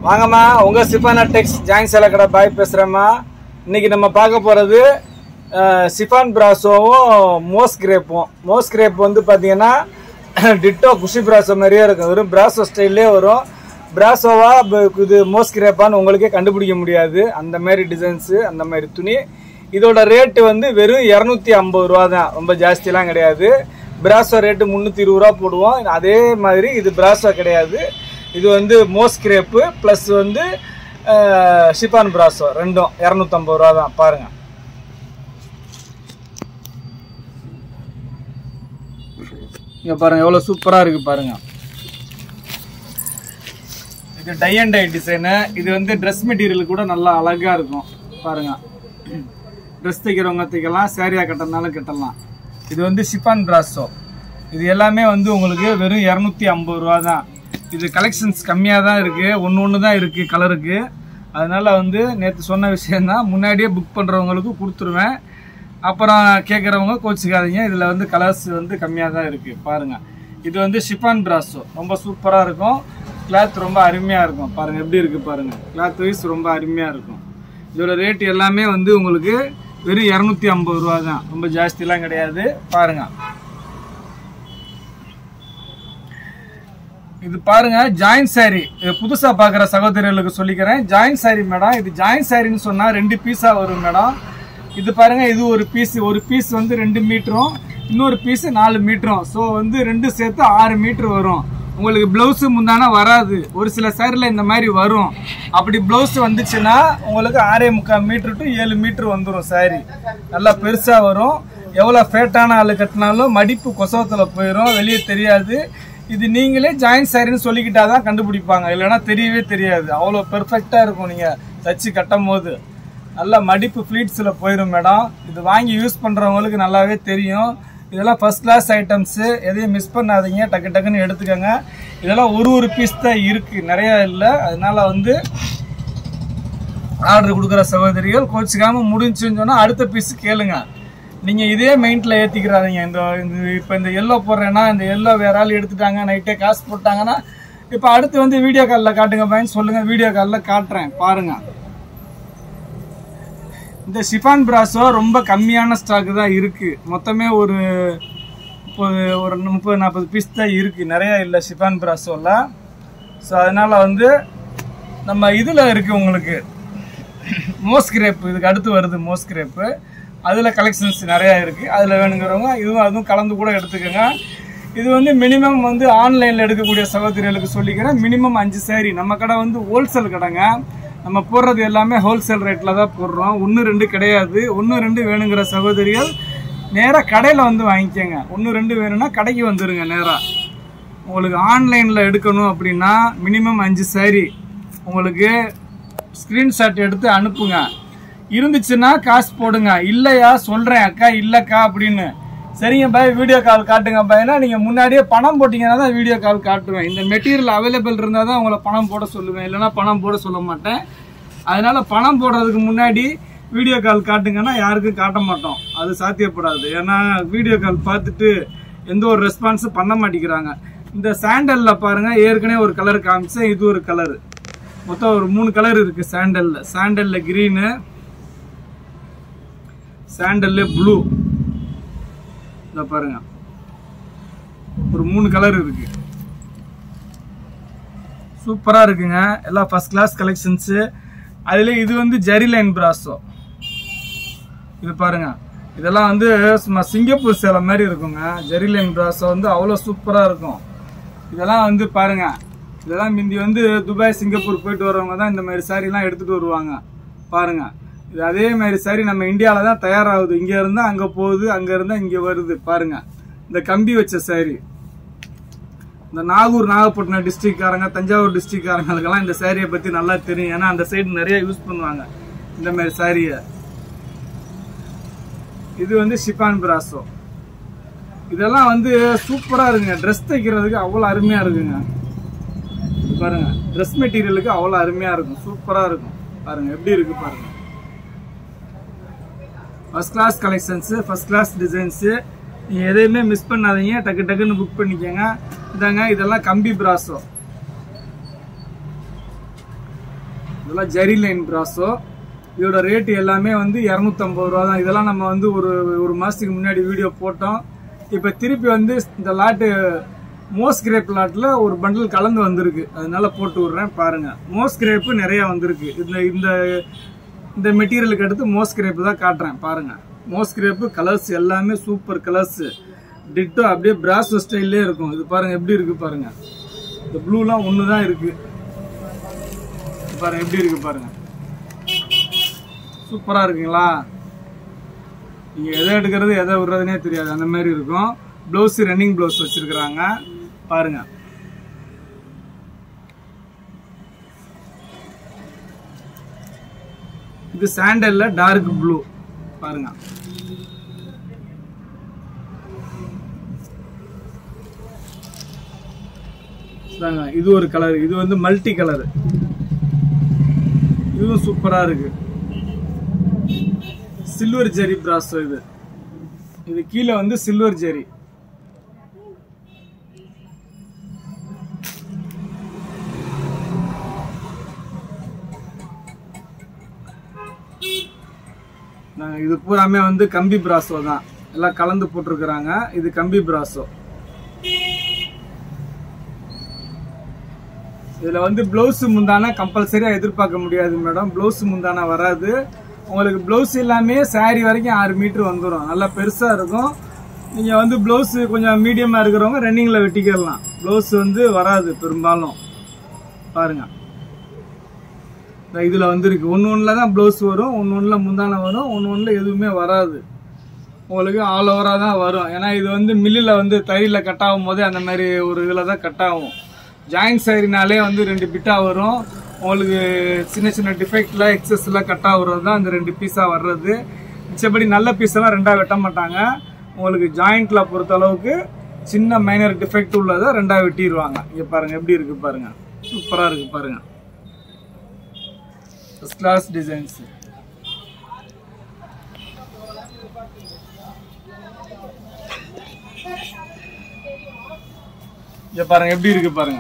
வாங்கம்மா உங்க சிஃபானா டெக்ஸ் ஜாயின் சேல கடை பாய் பேசுறேம்மா இன்னைக்கு நம்ம பார்க்க போறது அஹ், சிஃபான் பிராசோவும் மோஸ் கிரேப்பும் மோஸ் கிரேப் வந்து பார்த்தீங்கன்னா டிட்டோ குஷி பிராசோ மாதிரியே இருக்கும் வெறும் பிராசோ ஸ்டைல்லே வரும் பிராசோவா ப- இது மோஸ் கிரேப்பான்னு உங்களுக்கே கண்டுபிடிக்க முடியாது அந்த மாதிரி டிசைன்ஸு அந்த மாதிரி துணி இதோட ரேட்டு வந்து வெறும் இரநூத்தி ஐம்பது ரூபா தான் ரொம்ப ஜாஸ்திலாம் கிடையாது பிராசோ ரேட்டு முந்நூற்றி இருபது ரூபா போடுவோம் அதே மாதிரி இது பிராசோ கிடையாது இது வந்து மோஸ் கிரேப்பு ப்ளஸ் வந்து ஷிபான் பிராசோ ரெண்டும் இரநூத்தம்பது ரூபா தான் பாருங்கள் இங்கே பாருங்கள் எவ்வளோ சூப்பராக இருக்குது பாருங்கள் இது டை அண்ட் டை டிசைனு இது வந்து ட்ரெஸ் மெட்டீரியல் கூட நல்லா அழகாக இருக்கும் பாருங்கள் ட்ரெஸ் தைக்கிறவங்க தைக்கலாம் சேரீயாக கட்டினாலும் கட்டலாம் இது வந்து ஷிஃபான் பிராசோ இது எல்லாமே வந்து உங்களுக்கு வெறும் இரநூத்தி ஐம்பது ரூபா தான் இது கலெக்ஷன்ஸ் கம்மியாக தான் இருக்குது ஒன்று ஒன்று தான் இருக்குது கலருக்கு அதனால் வந்து நேற்று சொன்ன விஷயந்தான் முன்னாடியே புக் பண்ணுறவங்களுக்கு கொடுத்துருவேன் அப்புறம் கேட்குறவங்க கோச்சிக்காதீங்க இதில் வந்து கலர்ஸ் வந்து கம்மியாக தான் இருக்குது பாருங்கள் இது வந்து ஷிஃபான் பிராசோ ரொம்ப சூப்பராக இருக்கும் கிளாத் ரொம்ப அருமையாக இருக்கும் பாருங்கள் எப்படி இருக்குது பாருங்கள் கிளாத் வைஸ் ரொம்ப அருமையாக இருக்கும் இதோட ரேட் எல்லாமே வந்து உங்களுக்கு வெறும் இரநூத்தி ஐம்பது ரூபா தான் ரொம்ப ஜாஸ்திலாம் கிடையாது பாருங்கள் இது பாருங்க ஜாயின் சாரி இது புதுசா பாக்குற சகோதரர்களுக்கு சொல்லிக்கிறேன் ஜாயின் சாரி மேடம் இது ஜாயின் சாரின்னு சொன்னா ரெண்டு பீஸா வரும் மேடம் இது பாருங்க இது ஒரு பீஸ் ஒரு பீஸ் வந்து ரெண்டு மீட்டரும் இன்னொரு பீஸ் நாலு மீட்டரும் ஸோ வந்து ரெண்டு சேர்த்து ஆறு மீட்டர் வரும் உங்களுக்கு பிளவுஸ் முந்தான வராது ஒரு சில சாரியில் இந்த மாதிரி வரும் அப்படி பிளவுஸ் வந்துச்சுன்னா உங்களுக்கு ஆறே முக்கால் மீட்டர் டு ஏழு மீட்டர் வந்துடும் சாரி நல்லா பெருசாக வரும் எவ்வளோ ஃபேட்டான ஆள் கட்டினாலும் மடிப்பு கொசவத்தில் போயிடும் வெளியே தெரியாது இது நீங்களே ஜாயின் சாரின்னு சொல்லிக்கிட்டா தான் கண்டுபிடிப்பாங்க இல்லைன்னா தெரியவே தெரியாது அவ்வளோ பெர்ஃபெக்டாக இருக்கும் நீங்கள் தச்சு கட்டும் போது நல்லா மடிப்பு ஃப்ளீட்ஸில் போயிடும் மேடம் இது வாங்கி யூஸ் பண்ணுறவங்களுக்கு நல்லாவே தெரியும் இதெல்லாம் ஃபர்ஸ்ட் கிளாஸ் ஐட்டம்ஸு எதையும் மிஸ் பண்ணாதீங்க டக்கு டக்குன்னு எடுத்துக்கோங்க இதெல்லாம் ஒரு ஒரு பீஸ் தான் இருக்குது நிறையா இல்லை அதனால வந்து ஆர்டர் கொடுக்குற சகோதரிகள் கோச்சிக்காம முடிஞ்சுன்னு சொன்னால் அடுத்த பீஸ் கேளுங்க நீங்கள் இதே மெயின்ட்டில் ஏற்றிக்கிறாதீங்க இந்த இப்போ இந்த எல்லோ போடுறேன்னா இந்த எல்லோ வேற ஆள் எடுத்துட்டாங்க நைட்டே காசு போட்டாங்கன்னா இப்போ அடுத்து வந்து வீடியோ காலில் காட்டுங்க பையன் சொல்லுங்கள் வீடியோ காலில் காட்டுறேன் பாருங்கள் இந்த ஷிஃபான் பிராஸோ ரொம்ப கம்மியான ஸ்டாக் தான் இருக்குது மொத்தமே ஒரு முப்பது ஒரு முப்பது நாற்பது பீஸ் தான் இருக்குது நிறையா இல்லை ஷிஃபான் பிராஸோவில் ஸோ அதனால் வந்து நம்ம இதில் இருக்குது உங்களுக்கு மோஸ் கிரேப் இதுக்கு அடுத்து வருது மோஸ் கிரேப்பு அதில் கலெக்ஷன்ஸ் நிறையா இருக்குது அதில் வேணுங்கிறவங்க இதுவும் அதுவும் கலந்து கூட எடுத்துக்கோங்க இது வந்து மினிமம் வந்து ஆன்லைனில் எடுக்கக்கூடிய சகோதரிகளுக்கு சொல்லிக்கிறேன் மினிமம் அஞ்சு சாரி நம்ம கடை வந்து ஹோல்சேல் கடைங்க நம்ம போடுறது எல்லாமே ஹோல்சேல் ரேட்டில் தான் போடுறோம் ஒன்று ரெண்டு கிடையாது ஒன்று ரெண்டு வேணுங்கிற சகோதரிகள் நேராக கடையில் வந்து வாங்கிக்கோங்க ஒன்று ரெண்டு வேணும்னா கடைக்கு வந்துடுங்க நேராக உங்களுக்கு ஆன்லைனில் எடுக்கணும் அப்படின்னா மினிமம் அஞ்சு சாரி உங்களுக்கு ஸ்க்ரீன்ஷாட் எடுத்து அனுப்புங்க இருந்துச்சுன்னா காசு போடுங்க இல்லையா சொல்கிறேன் அக்கா இல்லைக்கா அப்படின்னு சரிங்க பாய் வீடியோ கால் காட்டுங்க பாய்னா நீங்கள் முன்னாடியே பணம் போட்டிங்கன்னா தான் வீடியோ கால் காட்டுவேன் இந்த மெட்டீரியல் அவைலபிள் இருந்தால் தான் உங்களை பணம் போட சொல்லுவேன் இல்லைன்னா பணம் போட சொல்ல மாட்டேன் அதனால பணம் போடுறதுக்கு முன்னாடி வீடியோ கால் காட்டுங்கன்னா யாருக்கும் காட்ட மாட்டோம் அது சாத்தியப்படாது ஏன்னா வீடியோ கால் பார்த்துட்டு எந்த ஒரு ரெஸ்பான்ஸும் பண்ண மாட்டேங்கிறாங்க இந்த சாண்டலில் பாருங்க ஏற்கனவே ஒரு கலர் காமிச்சேன் இது ஒரு கலர் மொத்தம் ஒரு மூணு கலர் இருக்கு சாண்டல்ல சாண்டல்ல கிரீனு சாண்டல்ல ப்ளூ இத பாருங்க ஒரு மூணு கலர் இருக்கு சூப்பரா இருக்குங்க எல்லாம் ஃபர்ஸ்ட் கிளாஸ் கலெக்ஷன்ஸு அதுல இது வந்து ஜெரி லைன் பிராசோ இது பாருங்க இதெல்லாம் வந்து சும்மா சிங்கப்பூர் சேலை மாதிரி இருக்குங்க ஜெரி லைன் பிராசோ வந்து அவ்வளோ சூப்பராக இருக்கும் இதெல்லாம் வந்து பாருங்க இதெல்லாம் முந்தி வந்து துபாய் சிங்கப்பூர் போயிட்டு வரவங்க தான் இந்த மாதிரி சாரீலாம் எடுத்துட்டு வருவாங்க பாருங்க இது அதே மாதிரி சாரி நம்ம இந்தியாவில் தான் தயாராகுது இங்க இருந்தா அங்க போகுது அங்க இருந்தா இங்க வருது பாருங்க இந்த கம்பி வச்ச சாரி இந்த நாகூர் நாகப்பட்டினம் டிஸ்ட்ரிக்ட்காரங்க தஞ்சாவூர் டிஸ்ட்ரிக்ட்காரங்களுக்கெல்லாம் இந்த சாரியை பத்தி நல்லா தெரியும் ஏன்னா அந்த சைடு நிறைய யூஸ் பண்ணுவாங்க இந்த மாதிரி சாரியை இது வந்து ஷிபான் பிராசோ இதெல்லாம் வந்து சூப்பரா இருக்குங்க ட்ரெஸ் தைக்கிறதுக்கு அவ்வளோ அருமையா இருக்குங்க இது பாருங்க ட்ரெஸ் மெட்டீரியலுக்கு அவ்வளோ அருமையா இருக்கும் சூப்பரா இருக்கும் பாருங்க எப்படி இருக்கு பாருங்க first class collections first class designs நீங்கள் எதையுமே மிஸ் பண்ணாதீங்க டக்கு டக்குன்னு புக் பண்ணிக்கோங்க இதாங்க இதெல்லாம் கம்பி பிராசோ இதெல்லாம் ஜெரி லைன் பிராஸோ இதோட ரேட்டு எல்லாமே வந்து இரநூத்தம்பது ரூபா தான் இதெல்லாம் நம்ம வந்து ஒரு ஒரு மாதத்துக்கு முன்னாடி வீடியோ போட்டோம் இப்போ திருப்பி வந்து இந்த லாட்டு மோஸ் கிரேப் லாட்டில் ஒரு பண்டில் கலந்து வந்திருக்கு அதனால போட்டு விட்றேன் பாருங்க மோஸ் கிரேப்பு நிறைய வந்திருக்கு இந்த இந்த இந்த மெட்டீரியலுக்கு அடுத்து மோஸ் கிரேப்பு தான் காட்டுறேன் பாருங்க மோஸ் கிரேப்பு கலர்ஸ் எல்லாமே சூப்பர் கலர்ஸ் டிட்டோ அப்படியே பிராசோ ஸ்டைல்லே இருக்கும் இது பாருங்க எப்படி இருக்கு பாருங்க இந்த ப்ளூலாம் ஒன்று தான் இருக்கு இது பாருங்க எப்படி இருக்கு பாருங்க சூப்பரா இருக்குங்களா நீங்க எதை எடுக்கிறது எதை விடுறதுனே தெரியாது அந்த மாதிரி இருக்கும் ப்ளவுஸ் ரன்னிங் ப்ளவுஸ் வச்சிருக்கிறாங்க பாருங்க இது சாண்டல்ல டார்க் ப்ளூ பாருங்க இதாங்க, இது ஒரு கலர் இது வந்து மல்டி கலர் இதுவும் சூப்பரா இருக்கு சில்வர் ஜெரி பிராஸோ இது இது கீழே வந்து சில்வர் ஜெரி நாங்க இது பூராமே வந்து கம்பி பிராசோ தான் எல்லாம் கலந்து போட்டிருக்கிறாங்க இது கம்பி பிராசோ இதுல வந்து பிளவுஸ் முந்தானா கம்பல்சரியா எதிர்பார்க்க முடியாது மேடம் பிளவுஸ் முந்தானா வராது உங்களுக்கு பிளவுஸ் எல்லாமே saree வரைக்கும் ஆறு மீட்டர் வந்துடும் நல்லா பெருசா இருக்கும் நீங்க வந்து பிளவுஸ் கொஞ்சம் மீடியமா இருக்கிறவங்க ரன்னிங்ல வெட்டிக்கிடலாம் பிளவுஸ் வந்து வராது பெரும்பாலும் பாருங்க இந்த இதுல வந்துருக்கு ஒன்று ஒன்றில் தான் ப்ளவுஸ் வரும் ஒன்று ஒன்றில் முந்தானை வரும் ஒன்று ஒன்றில் எதுவுமே வராது உங்களுக்கு ஆல் ஓவராக தான் வரும் ஏன்னா இது வந்து மில்லில் வந்து தறியில் கட் ஆகும் போதே அந்த மாதிரி ஒரு இதில் தான் கட் ஆகும் ஜாயின்ட் சரினாலே வந்து ரெண்டு பிட்டாக வரும் உங்களுக்கு சின்ன சின்ன டிஃபெக்டில் எக்ஸஸ்லாம் கட் ஆகுறது தான் இந்த ரெண்டு பீஸாக வர்றது மிச்சபடி நல்ல பீஸெல்லாம் ரெண்டாக வெட்ட மாட்டாங்க உங்களுக்கு ஜாயிண்ட்டில் பொறுத்த அளவுக்கு சின்ன மைனர் டிஃபெக்ட் உள்ளதை ரெண்டாக வெட்டிடுவாங்க இங்கே பாருங்கள் எப்படி இருக்குது பாருங்கள் சூப்பராக இருக்குது பாருங்கள் ஃபர்ஸ்ட் கிளாஸ் டிசைன்ஸ் இங்க பாருங்க எப்படி இருக்கு பாருங்க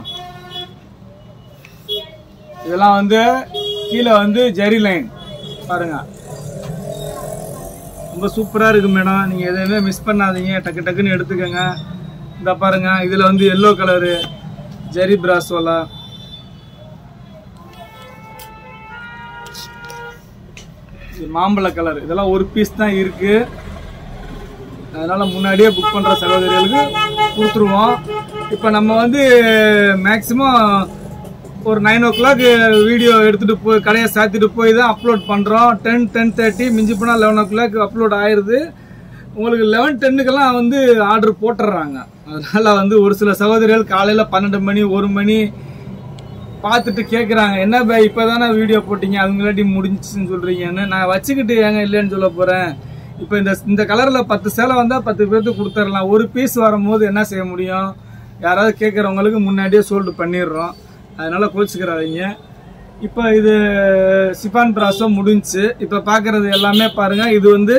இதெல்லாம் வந்து கீழே வந்து ஜெரி லைன் பாருங்க ரொம்ப சூப்பரா இருக்கு மேடம் நீங்க எதையுமே மிஸ் பண்ணாதீங்க டக்கு டக்குன்னு எடுத்துக்கோங்க இந்த பாருங்க இதுல வந்து எல்லோ கலரு ஜெரி பிராசோலா இது மாம்பழ கலர் இதெல்லாம் ஒரு பீஸ் தான் இருக்கு அதனால முன்னாடியே புக் பண்ற சகோதரிகளுக்கு கொடுத்துருவோம் இப்போ நம்ம வந்து மேக்சிமம் ஒரு நைன் ஓ கிளாக் வீடியோ எடுத்துட்டு போய் கடையை சாத்திட்டு போய் தான் அப்லோட் பண்றோம் டென் டென் தேர்ட்டி மிஞ்சி போனால் லெவன் ஓ கிளாக் அப்லோட் ஆயிருது உங்களுக்கு லெவன் டென்னுக்கெல்லாம் வந்து ஆர்டர் போட்டுடுறாங்க அதனால வந்து ஒரு சில சகோதரிகள் காலையில பன்னெண்டு மணி ஒரு மணி பார்த்துட்டு கேட்குறாங்க என்ன பை இப்போ தானே வீடியோ போட்டீங்க அதுங்களாட்டி முடிஞ்சுன்னு சொல்கிறீங்கன்னு நான் வச்சுக்கிட்டு ஏங்க இல்லைன்னு சொல்ல போகிறேன் இப்போ இந்த இந்த கலரில் பத்து சேலை வந்தால் பத்து பேர்த்துக்கு கொடுத்துடலாம் ஒரு பீஸ் வரும்போது என்ன செய்ய முடியும் யாராவது கேட்குறவங்களுக்கு முன்னாடியே சோல்டு பண்ணிடுறோம் அதனால் கோச்சிக்கிறாதீங்க இப்போ இது சிஃபான் பிராஸோ முடிஞ்சுச்சு இப்போ பார்க்குறது எல்லாமே பாருங்கள் இது வந்து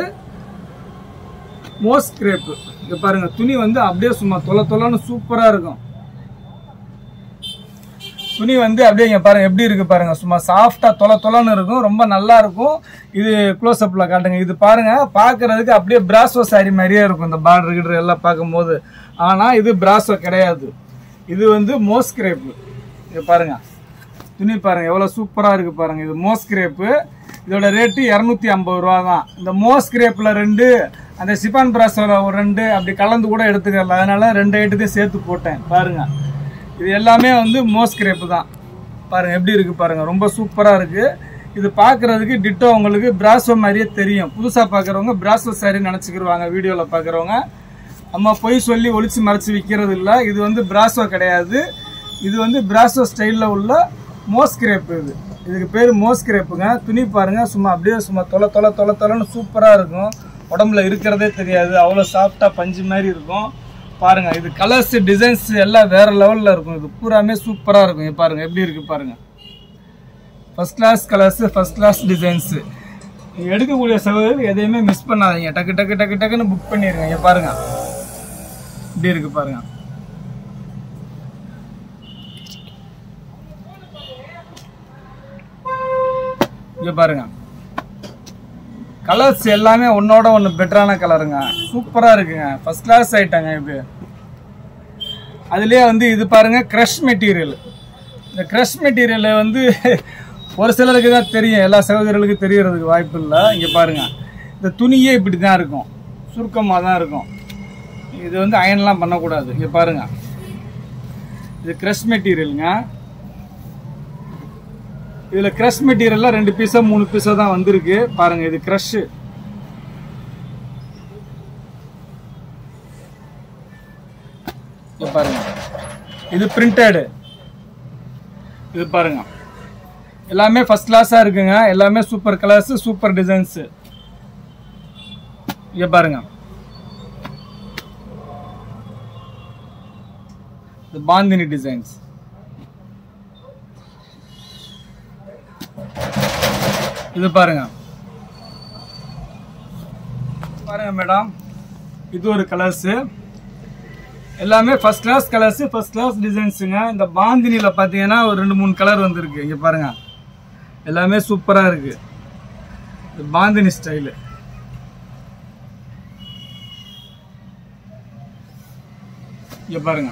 மோஸ் கிரேப்பு இங்க பாருங்க துணி வந்து அப்படியே சும்மா தொலை தொலைன்னு சூப்பராக இருக்கும் துணி வந்து அப்படியே இங்க பாருங்க எப்படி இருக்கு பாருங்க சும்மா சாஃப்டா தொலை தொலைன்னு இருக்கும் ரொம்ப நல்லா இருக்கும் இது க்ளோஸ் அப்ல காட்டுங்க இது பாருங்க பாக்குறதுக்கு அப்படியே பிராசோ சாரி மாதிரியே இருக்கும் இந்த பார்டர் கிட்ட எல்லாம் பார்க்கும்போது ஆனா இது பிராசோ கிடையாது இது வந்து மோஸ் கிரேப்பு இங்க பாருங்க துணி பாருங்க எவ்வளவு சூப்பரா இருக்கு பாருங்க இது மோஸ் கிரேப்பு இதோட ரேட்டு இரநூத்தி ஐம்பது ரூபா தான் இந்த மோஸ் கிரேப்ல ரெண்டு அந்த சிபான் பிராஸோட ஒரு ரெண்டு அப்படி கலந்து கூட எடுத்துக்கலாம் அதனால ரெண்டு ஐட்டத்தையும் சேர்த்து போட்டேன் பாருங்க இது எல்லாமே வந்து மோஸ் கிரேப்பு தான் பாருங்க எப்படி இருக்கு பாருங்க ரொம்ப சூப்பரா இருக்கு இது பார்க்கிறதுக்கு டிட்டோ உங்களுக்கு பிராசோ மாதிரியே தெரியும் புதுசா பார்க்கறவங்க பிராசோ சாரி நினைச்சுக்கிருவாங்க வீடியோல பார்க்கறவங்க நம்ம பொய் சொல்லி ஒளிச்சு மறைச்சு விற்கிறது இல்ல இது வந்து பிராசோ கிடையாது இது வந்து பிராசோ ஸ்டைல்ல உள்ள மோஸ் கிரேப் இது இதுக்கு பேர் மோஸ் கிரேப்புங்க துணி பாருங்க சும்மா அப்படியே சும்மா தொலை தொலை தொலை தொலைன்னு சூப்பரா இருக்கும் உடம்புல இருக்கிறதே தெரியாது அவ்வளோ சாஃப்டா பஞ்சு மாதிரி இருக்கும் பாருங்க இது கலர்ஸ் டிசைன்ஸ் எல்லாம் வேற லெவல்ல இருக்கும் இது பூராமே சூப்பரா இருக்கும் இங்க பாருங்க எப்படி இருக்கு பாருங்க first class colours first class designs நீங்க எடுக்கக்கூடிய சகோதரர் எதையுமே மிஸ் பண்ணாதீங்க டக்கு டக்கு டக்கு டக்குன்னு புக் பண்ணிருங்க இங்க பாருங்க இப்படி இருக்கு பாருங்க இங்க பாருங்க கலர்ஸ் எல்லாமே ஒன்னோட ஒன்று பெட்டரான கலருங்க சூப்பராக இருக்குங்க ஃபர்ஸ்ட் கிளாஸ் ஐட்டங்க இது அதுலேயே வந்து இது பாருங்க க்ரஷ் மெட்டீரியல் இந்த க்ரஷ் மெட்டீரியல் வந்து ஒரு சிலருக்கு தான் தெரியும் எல்லா சகோதரர்களுக்கும் தெரியறதுக்கு வாய்ப்பு இல்லை இங்கே பாருங்க இந்த துணியே இப்படி தான் இருக்கும் சுருக்கமாக தான் இருக்கும் இது வந்து அயன்லாம் பண்ணக்கூடாது இங்கே பாருங்க இது க்ரஷ் மெட்டீரியலுங்க இதில் க்ரஷ் மெட்டீரியல்லாம் ரெண்டு பீஸோ மூணு பீஸோ தான் வந்திருக்கு பாருங்க இது க்ரஷ்ஷு இது பாருங்க இது பிரிண்டடு இது பாருங்க எல்லாமே ஃபர்ஸ்ட் கிளாஸாக இருக்குங்க எல்லாமே சூப்பர் கலர்ஸ் சூப்பர் டிசைன்ஸு இங்க பாருங்க இது பாந்தினி டிசைன்ஸ் இது பாருங்க பாருங்க மேடம் இது ஒரு கலர்ஸ் எல்லாமே first class colours first class டிசைன்ஸுங்க இந்த பாந்தினியில் பார்த்தீங்கன்னா ஒரு ரெண்டு மூணு கலர் வந்திருக்கு இங்கே பாருங்க எல்லாமே சூப்பராக இருக்கு இது பாந்தினி ஸ்டைலு இங்கே பாருங்க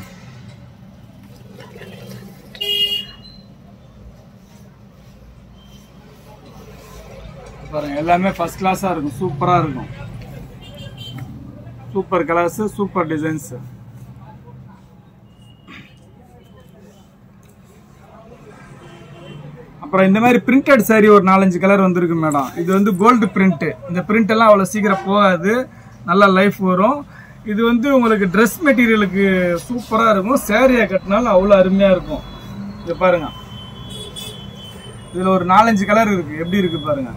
பாருங்க எல்லாமே ஃபர்ஸ்ட் கிளாஸாக இருக்கும் சூப்பராக இருக்கும் சூப்பர் கலர்ஸ் சூப்பர் டிசைன்ஸ் அப்புறம் இந்த மாதிரி பிரிண்டட் saree ஒரு நாலஞ்சு கலர் வந்திருக்கு மேடம் இது வந்து கோல்டு பிரிண்ட் இந்த பிரிண்ட் எல்லாம் அவ்வளோ சீக்கிரம் போகாது நல்லா லைஃப் வரும் இது வந்து உங்களுக்கு ட்ரெஸ் மெட்டீரியலுக்கு சூப்பராக இருக்கும் சேரீயை கட்டினாலும் அவ்வளோ அருமையாக இருக்கும் இது பாருங்க இதில் ஒரு நாலஞ்சு கலர் இருக்கு எப்படி இருக்கு பாருங்க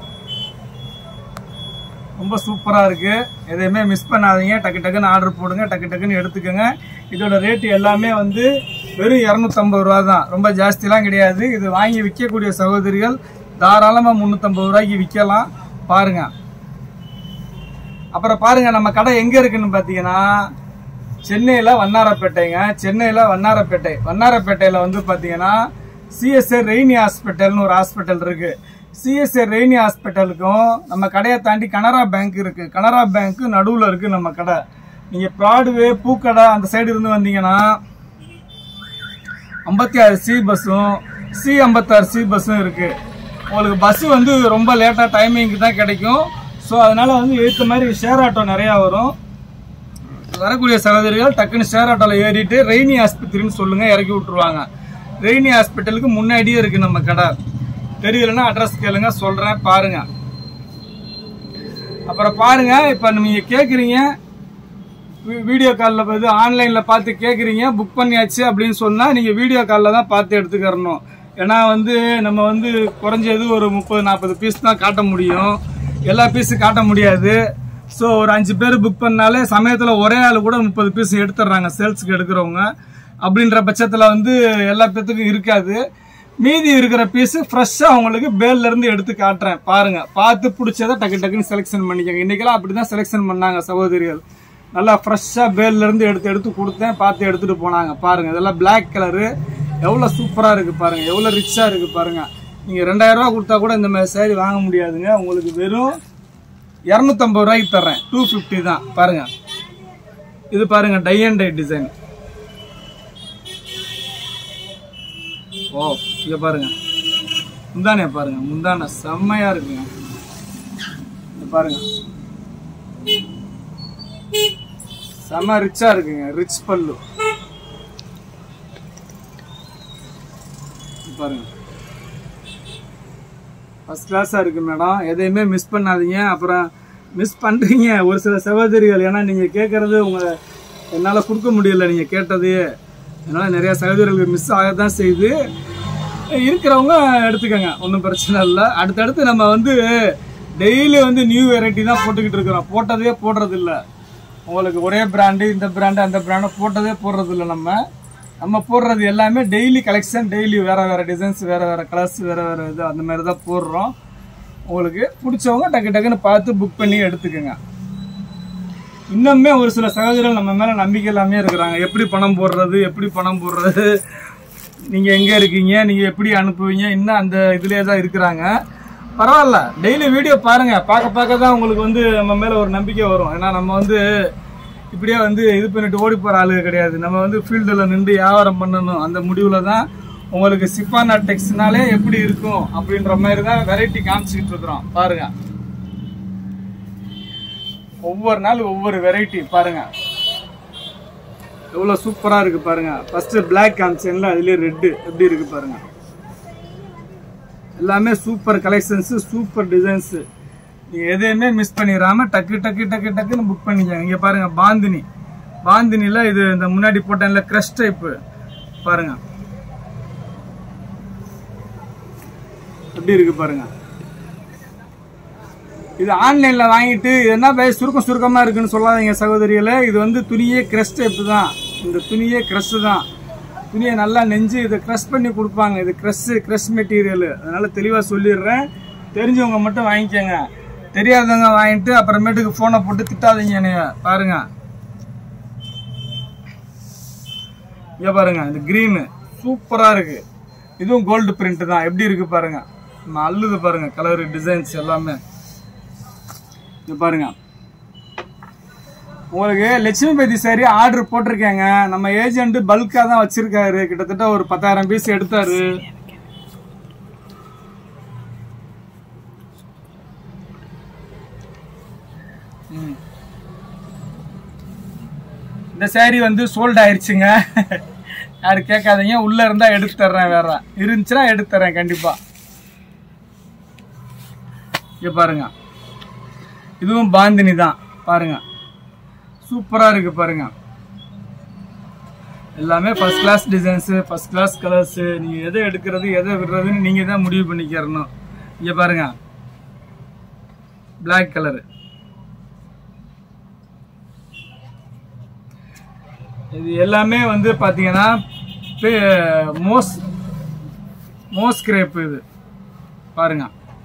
ரொம்ப சூப்பராக இருக்கு எதையுமே மிஸ் பண்ணாதீங்க டக்கு டக்குன்னு ஆர்டர் போடுங்க டக்கு டக்குன்னு எடுத்துக்கோங்க இதோட ரேட்டு எல்லாமே வந்து வெறும் இரநூத்தம்பது ரூபா தான் ரொம்ப ஜாஸ்திலாம் கிடையாது இது வாங்கி விற்கக்கூடிய சகோதரிகள் தாராளமாக முந்நூற்றம்பது ரூபாய்க்கு விற்கலாம் பாருங்க அப்புறம் பாருங்க நம்ம கடை எங்க இருக்குன்னு பார்த்தீங்கன்னா சென்னையில வண்ணாரப்பேட்டைங்க சென்னையில வண்ணாரப்பேட்டை வண்ணாரப்பேட்டையில வந்து பார்த்தீங்கன்னா சிஎஸ்ஆர் ரெய்னி ஹாஸ்பிட்டல்னு ஒரு ஹாஸ்பிட்டல் இருக்கு சிஎஸ்ஆர் ரெய்னி ஹாஸ்பிட்டலுக்கும் நம்ம கடையை தாண்டி கனரா பேங்க் இருக்கு கனரா பேங்க் நடுவில் இருக்கு நம்ம கடை நீங்க ப்ராட்வே பூக்கடை அந்த சைடு இருந்து வந்தீங்கன்னா ஐம்பத்தி ஆறு சி பஸ்ஸும் சி ஐம்பத்தாறு சி பஸ்ஸும் இருக்கு உங்களுக்கு பஸ் வந்து ரொம்ப லேட்டாக டைமிங்க்கு தான் கிடைக்கும் ஸோ அதனால வந்து ஏற்ற மாதிரி ஷேர் ஆட்டோ நிறையா வரும் வரக்கூடிய சகோதரிகள் டக்குன்னு ஷேர் ஆட்டோவில் ஏறிட்டு ரெய்னி ஆஸ்பத்திரின்னு சொல்லுங்க இறக்கி விட்டுருவாங்க ரெய்னி ஹாஸ்பிட்டலுக்கு முன்னாடியே இருக்கு நம்ம கடை தெரியலன்னா அட்ரஸ் கேளுங்க சொல்றேன் பாருங்க அப்புறம் பாருங்க இப்போ நீங்க கேட்குறீங்க வீடியோ காலில் பார்த்து ஆன்லைனில் பார்த்து கேட்குறீங்க புக் பண்ணியாச்சு அப்படின்னு சொன்னால் நீங்கள் வீடியோ காலில் தான் பார்த்து எடுத்துக்கிறணும் ஏன்னா வந்து நம்ம வந்து குறைஞ்சது ஒரு முப்பது நாற்பது பீஸ் தான் காட்ட முடியும் எல்லா பீஸும் காட்ட முடியாது ஸோ ஒரு அஞ்சு பேர் புக் பண்ணாலே சமயத்தில் ஒரே ஆள் கூட முப்பது பீஸ் எடுத்துடுறாங்க சேல்ஸுக்கு எடுக்கிறவங்க அப்படின்ற பட்சத்தில் வந்து எல்லா பேத்துக்கும் இருக்காது மீதி இருக்கிற பீஸ் ஃப்ரெஷ்ஷாக உங்களுக்கு பேல்ல இருந்து எடுத்து காட்டுறேன் பாருங்க பார்த்து பிடிச்சதை டக்கு டக்குன்னு செலெக்ஷன் பண்ணிக்கோங்க இன்னைக்கெல்லாம் அப்படி தான் செலெக்ஷன் பண்ணாங்க சகோதரிகள் நல்லா ஃப்ரெஷ்ஷாக பேல்ல இருந்து எடுத்து எடுத்து கொடுத்தேன் பார்த்து எடுத்துட்டு போனாங்க பாருங்க இதெல்லாம் பிளாக் கலரு எவ்வளோ சூப்பராக இருக்கு பாருங்க எவ்வளோ ரிச்சாக இருக்கு பாருங்க நீங்கள் ரெண்டாயிரம் ரூபா கொடுத்தா கூட இந்த மாதிரி சேரீ வாங்க முடியாதுங்க உங்களுக்கு வெறும் இரநூத்தம்பது ரூபாய்க்கு தர்றேன் டூ ஃபிஃப்டி தான் பாருங்க இது பாருங்க tie and dye design oh இங்க பாருங்க முந்தானே பாருங்க முந்தானை செம்மையா இருக்குங்க இங்க பாருங்க செம்ம ரிச்சா இருக்குங்க ரிச் பல்லு இங்க பாருங்க ஃபர்ஸ்ட் கிளாஸாக இருக்கு மேடம் எதையுமே மிஸ் பண்ணாதீங்க அப்புறம் மிஸ் பண்ணுறீங்க ஒரு சில சகோதரிகள் ஏன்னா நீங்கள் கேட்குறது உங்கள் என்னால் கொடுக்க முடியல நீங்கள் கேட்டது அதனால் நிறைய சகோதரிகளுக்கு மிஸ் ஆக தான் செய்யுது இருக்கிறவங்க எடுத்துக்கோங்க ஒன்றும் பிரச்சனை இல்லை அடுத்தடுத்து நம்ம வந்து டெய்லி வந்து நியூ வெரைட்டி தான் போட்டுக்கிட்டு இருக்கிறோம் போட்டதே போடுறது இல்ல உங்களுக்கு ஒரே பிராண்டு இந்த பிராண்டு அந்த பிராண்டு போட்டதே போடுறது இல்லை நம்ம நம்ம போடுறது எல்லாமே டெய்லி கலெக்ஷன் டெய்லி வேற வேற டிசைன்ஸ் வேற வேற கலர்ஸ் வேற வேற இது அந்த மாதிரி தான் போடுறோம் உங்களுக்கு பிடிச்சவங்க டக்கு டக்குன்னு பார்த்து புக் பண்ணி எடுத்துக்கோங்க இன்னுமே ஒரு சில சகோதரர்கள் நம்ம மேல நம்பிக்கை இல்லாமே இருக்கிறாங்க எப்படி பணம் போடுறது எப்படி பணம் போடுறது நீங்க எங்க இருக்கீங்க நீங்க எப்படி அனுப்புவீங்க இன்னும் அந்த இதுலயே தான் இருக்கிறாங்க பரவாயில்ல டெய்லி வீடியோ பாருங்க பார்க்க பார்க்க தான் உங்களுக்கு வந்து நம்ம மேல ஒரு நம்பிக்கை வரும் ஏன்னா நம்ம வந்து இப்படியே வந்து இது பண்ணிட்டு ஓடி போற ஆளு கிடையாது நம்ம வந்து ஃபீல்டில் நின்று வியாபாரம் பண்ணணும் அந்த முடிவுல தான் உங்களுக்கு சிப்பானா டெக்ஸ்னாலே எப்படி இருக்கும் அப்படின்ற மாதிரி தான் வெரைட்டி காமிச்சிக்கிட்டு இருக்கிறோம் பாருங்க ஒவ்வொரு நாள் ஒவ்வொரு வெரைட்டி பாருங்க எவ்வளோ சூப்பராக இருக்கு பாருங்க ஃபர்ஸ்ட் பிளாக் காமிச்சேன்ல அதுலேயே ரெட்டு எப்படி இருக்கு பாருங்க எல்லாமே சூப்பர் கலெக்ஷன்ஸ் சூப்பர் டிசைன்ஸ் நீங்க எதையுமே மிஸ் பண்ணிடாம டக்கு டக்கு டக்கு டக்குன்னு புக் பண்ணிக்கங்க இங்க பாருங்க பாந்தினி பாந்தினில இது இந்த முன்னாடி போட்டேன்ல கிரஷ் டைப் பாருங்க எப்படி இருக்கு பாருங்க இது ஆன்லைன்ல வாங்கிட்டு இது என்ன பை சுருக்கம் சுருக்கமா இருக்குன்னு சொல்லாதீங்க சகோதரிகளே இது வந்து துணியே கிரஷ் டைப் தான் இந்த துணியே கிரஷ் தான் துணியை நல்லா நெஞ்சு இதை க்ரஷ் பண்ணி கொடுப்பாங்க இது க்ரஷ் க்ரஷ் மெட்டீரியல் அதனால தெளிவாக சொல்லிடுறேன் தெரிஞ்சவங்க மட்டும் வாங்கிக்கோங்க தெரியாதவங்க வாங்கிட்டு அப்புறமேட்டுக்கு ஃபோனை போட்டு திட்டாதீங்க என்னைய பாருங்க இங்க பாருங்க இந்த க்ரீனு சூப்பராக இருக்கு இதுவும் கோல்டு பிரிண்ட் தான் எப்படி இருக்கு பாருங்க நம்ம அள்ளுது பாருங்க கலர் டிசைன்ஸ் எல்லாமே இங்க பாருங்க உங்களுக்கு லட்சுமி பதி சாரி ஆர்டர் போட்டிருக்கேங்க நம்ம ஏஜென்ட் பல்கா தான் வச்சிருக்காரு கிட்டத்தட்ட ஒரு பத்தாயிரம் பீஸ் எடுத்தாரு ம். இந்த சாரி வந்து சோல்ட் ஆயிருச்சுங்க யாரும் கேட்காதீங்க உள்ள இருந்தா எடுத்து தர்றேன் வேற இருந்துச்சுன்னா எடுத்து தர்றேன் கண்டிப்பா இங்க பாருங்க இதுவும் பாந்தினி தான் பாருங்க சூப்பரா இருக்கு பாருங்க எல்லாமே first class designs first class colours நீங்க எதை எடுக்கிறது எதை விடுறதுன்னு நீங்க தான் முடிவு பண்ணிக்கிறணும் இங்க பாருங்க Black கலர் இது எல்லாமே வந்து பாத்தீங்கன்னா பே- மோஸ் மோஸ் கிரேப் இது பாருங்க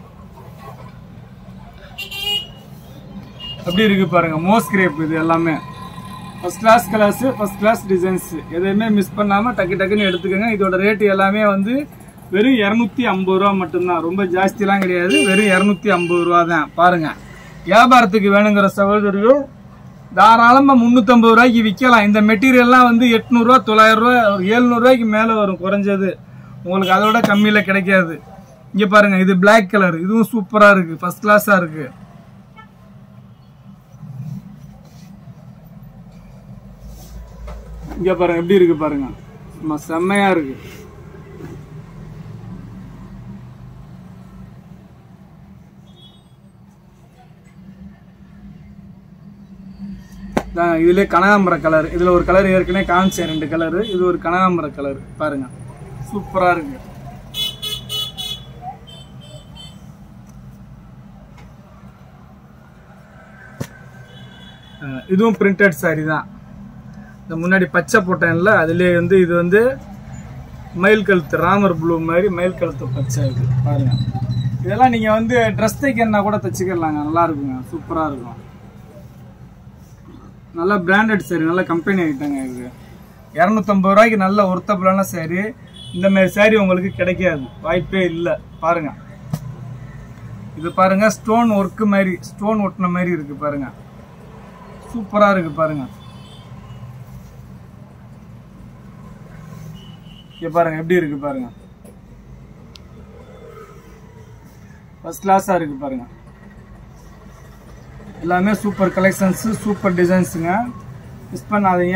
அப்படி இருக்கு பாருங்க மோஸ் கிரேப் இது எல்லாமே first class colours first class designs எதையுமே மிஸ் பண்ணாம டக்கு டக்குன்னு எடுத்துக்கோங்க இதோட ரேட் எல்லாமே வந்து வெறும் இரநூத்தி ஐம்பது ரூபா மட்டும்தான் ரொம்ப ஜாஸ்திலாம் கிடையாது வெறும் இரநூத்தி ஐம்பது ரூபா தான் பாருங்க வியாபாரத்துக்கு வேணுங்கிற சகோதரியும் தாராளமாக முந்நூற்றம்பது ரூபாய்க்கு விற்கலாம் இந்த மெட்டீரியல்லாம் வந்து எட்நூறுரூவா தொள்ளாயிரரூவா ஒரு எழுநூறுவாய்க்கு மேலே வரும் குறைஞ்சது உங்களுக்கு அதோட கம்மியில் கிடைக்காது இங்கே பாருங்க இது Black கலர் இதுவும் சூப்பராக இருக்கு ஃபர்ஸ்ட் கிளாஸாக இருக்கு இங்க பாருங்க எப்படி இருக்கு பாருங்க சும்மா செம்மையா இருக்கு தான் இதுல கனகாம்பர கலர் இதுல ஒரு கலர் ஏற்கனவே காமிச்சேன் ரெண்டு கலர் இது ஒரு கனகாம்பர கலர் பாருங்க சூப்பரா இருக்கு அஹ் இதுவும் பிரிண்டட் saree தான் இந்த முன்னாடி பச்சை போட்டேன்ல அதுலேயே வந்து இது வந்து மயில் கழுத்து ராமர் ப்ளூ மாதிரி மயில் கழுத்து பச்சை இது பாருங்க இதெல்லாம் நீங்கள் வந்து ட்ரெஸ் தைக்கணும்னா கூட தச்சுக்கலாங்க நல்லா இருக்குங்க சூப்பராக இருக்கும் நல்லா பிராண்டட் சரி நல்ல கம்பெனி ஐட்டங்க இது இரநூத்தம்பது ரூபாய்க்கு நல்ல ஒர்த்தபிளான சாரி இந்த மாதிரி சாரி உங்களுக்கு கிடைக்காது வாய்ப்பே இல்லை பாருங்க இது பாருங்க ஸ்டோன் ஒர்க்கு மாதிரி ஸ்டோன் ஒட்டின மாதிரி இருக்கு பாருங்க சூப்பரா இருக்கு பாருங்க இங்க பாருங்க எப்படி இருக்கு பாருங்க ஃபர்ஸ்ட் கிளாஸா இருக்கு பாருங்க எல்லாமே சூப்பர் கலெக்ஷன்ஸ் சூப்பர் டிசைன்ஸுங்க மிஸ் பண்ணாதீங்க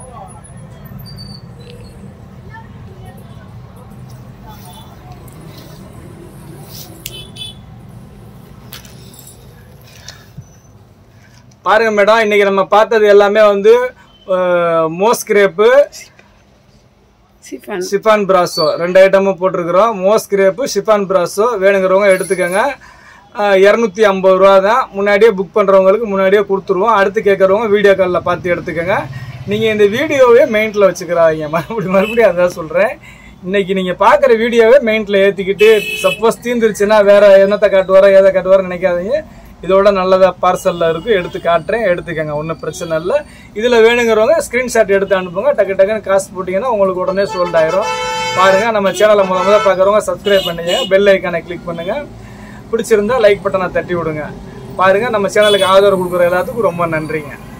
பாருங்க மேடம் இன்னைக்கு நம்ம பார்த்தது எல்லாமே வந்து moss crepe chiffon chiffon brasso ரெண்டு ஐட்டமும் போட்டிருக்கிறோம் மோஸ் கிரேப்பு ஷிஃபான் பிராசோ வேணுங்கிறவங்க எடுத்துக்கோங்க இரநூத்தி ஐம்பது ரூபா தான் முன்னாடியே புக் பண்ணுறவங்களுக்கு முன்னாடியே கொடுத்துருவோம் அடுத்து கேட்குறவங்க வீடியோ காலில் பார்த்து எடுத்துக்கோங்க நீங்கள் இந்த வீடியோவே மெயின்ட்டில் வச்சுக்கிறாங்க மறுபடியும் மறுபடியும் அதான் சொல்கிறேன் இன்னைக்கு நீங்கள் பார்க்குற வீடியோவே மெயின்ட்டில் ஏற்றிக்கிட்டு சப்போஸ் தீர்ந்துருச்சுன்னா வேற என்னத்தை காட்டுவாரோ எதை காட்டுவாரோ நினைக்காதீங்க இதோட நல்லதா பார்சல்ல இருக்கும் எடுத்து காட்டுறேன் எடுத்துக்கங்க ஒன்றும் பிரச்சனை இல்லை இதில் வேணுங்கிறவங்க ஸ்க்ரீன்ஷாட் எடுத்து அனுப்புங்க டக்கு டக்குன்னு காசு போட்டிங்கன்னா உங்களுக்கு உடனே சோல்ட் ஆயிரும் பாருங்க நம்ம சேனலை முத முத பார்க்குறவங்க சப்ஸ்கிரைப் பண்ணுங்க பெல் ஐக்கானை கிளிக் பண்ணுங்க பிடிச்சிருந்தா லைக் பட்டனை தட்டி விடுங்க பாருங்க நம்ம சேனலுக்கு ஆதரவு கொடுக்குற எல்லாத்துக்கும் ரொம்ப நன்றிங்க